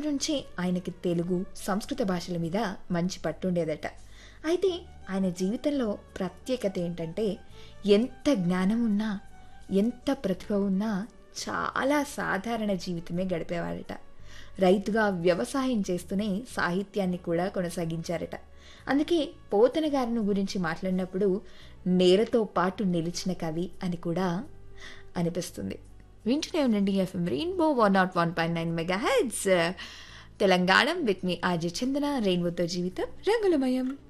నుంచే ఆయనకి తెలుగు సంస్కృత భాషల మీద మంచి పట్టుండేదట అయితే ఆయన జీవితంలో ప్రత్యేకత ఏంటంటే ఎంత జ్ఞానం ఉన్నా ఎంత ప్రతిభ ఉన్నా చాలా సాధారణ జీవితమే గడిపేవాడట రైతుగా వ్యవసాయం చేస్తూనే సాహిత్యాన్ని కూడా కొనసాగించారట అందుకే పోతన గారిని గురించి మాట్లాడినప్పుడు నేలతో పాటు నిలిచిన కవి అని కూడా అనిపిస్తుంది వింటూనే ఉండండి FM rainbow one nought one point nine mega heads Telangana with మీ ఆర్జే చందన రెయిన్బోతో జీవితం రంగులమయం